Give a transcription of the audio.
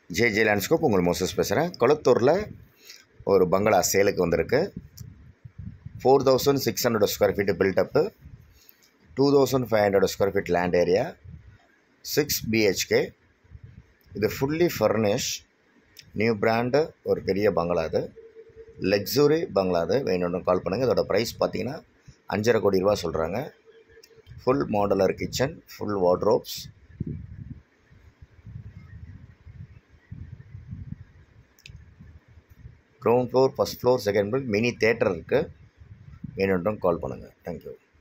J J landscape உங்கள் Moses பேசுகிறேன் கொளத்தூரில் ஒரு பங்களா சேலுக்கு வந்திருக்கு four thousand six hundred square feet build up two thousand five hundred square feet land area six BHK இது fully furnish new brand ஒரு பெரிய பங்களா அது லக்ஸுரி பங்களா அது வேணும்னு கால் பண்ணுங்கள் இதோட ப்ரைஸ் பார்த்தீங்கன்னா அஞ்சரை கோடி ரூபா சொல்கிறாங்க full modular kitchen full wardrobes ground floor first floor second floor mini theatre இருக்குது வேணுன்றும் கால் பண்ணுங்கள் தேங்க்யூ